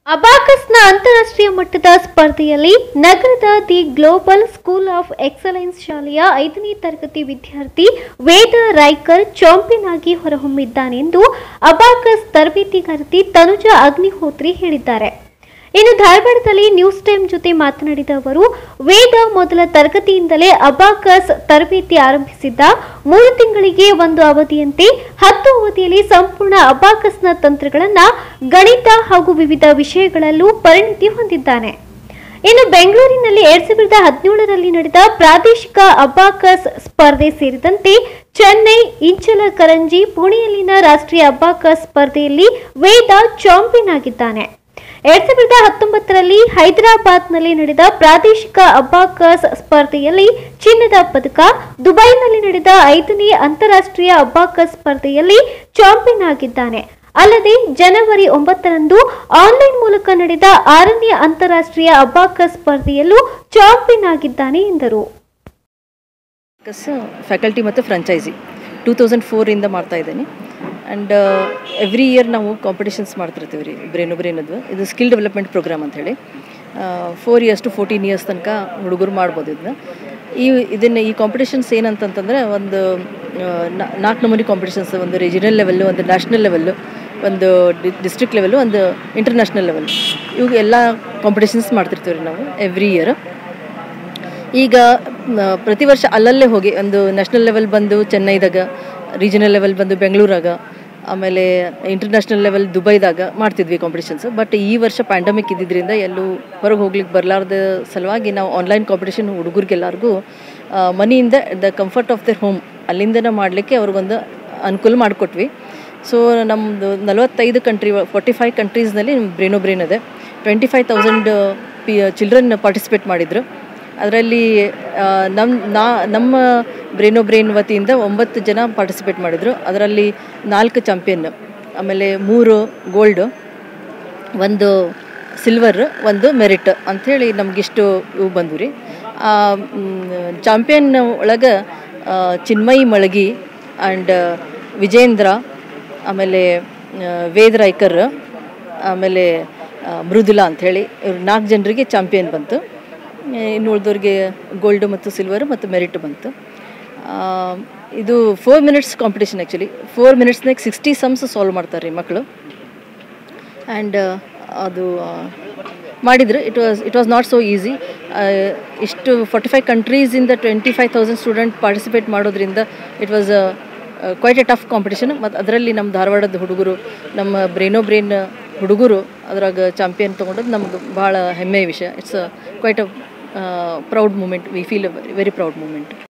ಅಬಾಕಸ್ನ ಅಂತಾರಾಷ್ಟ್ರೀಯ ಮಟ್ಟದ ಸ್ಪರ್ಧೆಯಲ್ಲಿ ನಗರದ the global school of excellence ಶಾಲೆಯ ಐದನೇ ತರಗತಿ ವಿದ್ಯಾರ್ಥಿ ವೇದ ರಾಯ್ಕರ್ ಚಾಂಪಿಯನ್ ಆಗಿ ಹೊರಹೊಮ್ಮಿದ್ದಾನೆಂದು ಅಬಾಕಸ್ ತರಬೇತಿಗಾರತಿ ತನುಜಾ ಅಗ್ನಿಹೋತ್ರಿ ಹೇಳಿದ್ದಾರೆ ಇನ್ನು ಧಾರವಾಡದಲ್ಲಿ ನ್ಯೂಸ್ ಟೈಮ್ ಜೊತೆ ಮಾತನಾಡಿದ ಅವರು ವೇದ ಮೊದಲ ತರಗತಿಯಿಂದಲೇ ಅಬಾಕಸ್ ತರಬೇತಿ ಆರಂಭಿಸಿದ್ದ ಮೂರು ತಿಂಗಳಿಗೆ ಒಂದು ಅವಧಿಯಂತೆ ಹತ್ತು ಅವಧಿಯಲ್ಲಿ ಸಂಪೂರ್ಣ ಅಬಾಕಸ್ನ ತಂತ್ರಗಳನ್ನ ಗಣಿತ ಹಾಗೂ ವಿವಿಧ ವಿಷಯಗಳಲ್ಲೂ ಪರಿಣಿತಿ ಹೊಂದಿದ್ದಾನೆ ಇನ್ನು ಬೆಂಗಳೂರಿನಲ್ಲಿ ಎರಡ್ ಸಾವಿರದ ಹದಿನೇಳರಲ್ಲಿ ನಡೆದ ಪ್ರಾದೇಶಿಕ ಅಬಾಕಸ್ ಸ್ಪರ್ಧೆ ಸೇರಿದಂತೆ ಚೆನ್ನೈ ಇಂಚಲಕರಂಜಿ ಪುಣೆಯಲ್ಲಿನ ರಾಷ್ಟ್ರೀಯ ಅಬಾಕಸ್ ಸ್ಪರ್ಧೆಯಲ್ಲಿ ವೇದ ಚಾಂಪಿಯನ್ ಆಗಿದ್ದಾನೆ ಎರಡ್ ಸಾವಿರದ ಹತ್ತೊಂಬತ್ತರಲ್ಲಿ ಹೈದರಾಬಾದ್ನಲ್ಲಿ ನಡೆದ ಪ್ರಾದೇಶಿಕ ಅಬ್ಬಾಕಸ್ ಸ್ಪರ್ಧೆಯಲ್ಲಿ ಚಿನ್ನದ ಪದಕ ದುಬೈನಲ್ಲಿ ನಡೆದ ಐದನೇ ಅಂತಾರಾಷ್ಟ್ರೀಯ ಅಬ್ಬಾಕಸ್ ಸ್ಪರ್ಧೆಯಲ್ಲಿ ಚಾಂಪಿಯನ್ ಆಗಿದ್ದಾನೆ ಅಲ್ಲದೆ ಜನವರಿ ಒಂಬತ್ತರಂದು ಆನ್ಲೈನ್ ಮೂಲಕ ನಡೆದ ಆರನೇ ಅಂತಾರಾಷ್ಟ್ರೀಯ ಅಬ್ಬಾಕಸ್ ಸ್ಪರ್ಧೆಯಲ್ಲೂ ಚಾಂಪಿಯನ್ ಆಗಿದ್ದಾನೆ ಎಂದರು ಕಸ್ ಫ್ಯಾಕಲ್ಟಿ ಮತ್ತು ಫ್ರಾಂಚೈಸಿ ಟೂ ತೌಸಂಡ್ ಫೋರಿಂದ ಮಾಡ್ತಾ ಇದ್ದೀನಿ ಆ್ಯಂಡ್ ಎವ್ರಿ ಇಯರ್ ನಾವು ಕಾಂಪಿಟೇಷನ್ಸ್ ಮಾಡ್ತಿರ್ತೀವಿ ರೀ ಬ್ರೇನು ಬ್ರೇನದು ಇದು ಸ್ಕಿಲ್ ಡೆವಲಪ್ಮೆಂಟ್ ಪ್ರೋಗ್ರಾಮ್ ಅಂಥೇಳಿ four years to fourteen years ತನಕ ಹುಡುಗರು ಮಾಡ್ಬೋದು ಇದನ್ನ ಈ ಇದನ್ನು ಈ ಕಾಂಪಿಟೇಷನ್ಸ್ ಏನಂತಂತಂದರೆ ಒಂದು ನಾಲ್ಕು ನಮೂನಿ ಕಾಂಪಿಟೇಷನ್ಸ್ ಒಂದು ರೀಜನಲ್ ಲೆವೆಲ್ಲು ಒಂದು ನ್ಯಾಷನಲ್ ಲೆವೆಲ್ಲು ಒಂದು ಡಿಸ್ಟ್ರಿಕ್ಟ್ ಲೆವೆಲ್ಲು ಒಂದು ಇಂಟರ್ನ್ಯಾಷನಲ್ ಲೆವೆಲ್ ಇವು ಎಲ್ಲ ಕಾಂಪಿಟೇಷನ್ಸ್ ಮಾಡ್ತಿರ್ತೀವಿ ರೀ ನಾವು ಎವ್ರಿ ಇಯರ್ ಈಗ ಮ, ಪ್ರತಿ ವರ್ಷ ಅಲ್ಲಲ್ಲೇ ಹೋಗಿ ಒಂದು ನ್ಯಾಷನಲ್ ಲೆವೆಲ್ ಬಂದು ಚೆನ್ನೈದಾಗ ರೀಜನಲ್ ಲೆವೆಲ್ ಬಂದು ಬೆಂಗಳೂರಾಗ ಆಮೇಲೆ ಇಂಟರ್ನ್ಯಾಷನಲ್ ಲೆವೆಲ್ ದುಬೈದಾಗ ಮಾಡ್ತಿದ್ವಿ ಕಾಂಪಿಟೇಷನ್ಸ್ ಬಟ್ ಈ ವರ್ಷ ಪ್ಯಾಂಡಮಿಕ್ ಇದ್ದಿದ್ದರಿಂದ ಎಲ್ಲೂ ಹೊರಗೆ ಹೋಗ್ಲಿಕ್ಕೆ ಬರಲಾರ್ದ ಸಲುವಾಗಿ ನಾವು ಆನ್ಲೈನ್ ಕಾಂಪಿಟೇಷನ್ ಹುಡುಗರಿಗೆಲ್ಲರಿಗೂ ಮನಿಯಿಂದ the comfort of their home ಅಲ್ಲಿಂದನೇ ಮಾಡಲಿಕ್ಕೆ ಅವ್ರಿಗೊಂದು ಅನುಕೂಲ ಮಾಡಿಕೊಟ್ವಿ ಸೊ ನಮ್ಮದು ನಲವತ್ತೈದು ಕಂಟ್ರಿ ಫೋರ್ಟಿ ಫೈವ್ ಕಂಟ್ರೀಸ್ನಲ್ಲಿ ಬ್ರೇನೋ ಬ್ರೇನ್ ಇದೆ ಟ್ವೆಂಟಿ ಫೈವ್ ತೌಸಂಡ್ ಪಿ ಚಿಲ್ಡ್ರನ್ ಪಾರ್ಟಿಸಿಪೇಟ್ ಮಾಡಿದರು ಅದರಲ್ಲಿ ನಮ್ಮ ನಾ ನಮ್ಮ ಬ್ರೇನೋ ಬ್ರೇನ್ ವತಿಯಿಂದ ಒಂಬತ್ತು ಜನ ಪಾರ್ಟಿಸಿಪೇಟ್ ಮಾಡಿದರು ಅದರಲ್ಲಿ ನಾಲ್ಕು ಚಾಂಪಿಯನ್ ಆಮೇಲೆ ಮೂರು ಗೋಲ್ಡ್ ಒಂದು ಸಿಲ್ವರ್ ಒಂದು ಮೆರಿಟ್ ಅಂಥೇಳಿ ನಮಗಿಷ್ಟು ಇವು ಬಂದು ರೀ ಚಾಂಪಿಯನ್ ಒಳಗೆ ಆ, ಚಿನ್ಮಯಿ ಮಳಗಿ ಆ್ಯಂಡ್ ವಿಜೇಂದ್ರ ಆಮೇಲೆ ಆ, ವೇದ್ ರಾಯ್ಕರ್ ಆಮೇಲೆ ಆ, ಮೃದುಲಾ ಅಂಥೇಳಿ ಇವ್ರು ನಾಲ್ಕು ಜನರಿಗೆ ಚಾಂಪಿಯನ್ ಬಂತು ಇನ್ನು ಉಳಿದವ್ರಿಗೆ ಗೋಲ್ಡ್ ಮತ್ತು ಸಿಲ್ವರ್ ಮತ್ತು ಮೆರಿಟ್ ಬಂತು ಆ, ಇದು four minutes competition actually four ಮಿನಿಟ್ಸ್ನಾಗ ಸಿಕ್ಸ್ಟಿ ಸಮ್ಸ್ ಸಾಲ್ವ್ ಮಾಡ್ತಾರೆ ರೀ ಮಕ್ಕಳು ಆ್ಯಂಡ್ ಅದು ಮಾಡಿದ್ರು it was it was not so easy ಇಷ್ಟು ಫೋರ್ಟಿ ಫೈವ್ ಕಂಟ್ರೀಸಿಂದ twenty five thousand student participate ಮಾಡೋದ್ರಿಂದ it was quite a tough competition ಮತ್ತು ಅದರಲ್ಲಿ ನಮ್ಮ ಧಾರವಾಡದ ಹುಡುಗರು ನಮ್ಮ ಬ್ರೇನೋ ಬ್ರೇನ್ ಹುಡುಗರು ಅದ್ರಾಗ ಚಾಂಪಿಯನ್ ತೊಗೊಂಡದ್ದು ನಮ್ಗೆ ಭಾಳ ಹೆಮ್ಮೆಯ ವಿಷಯ it's quite a proud moment we feel very proud moment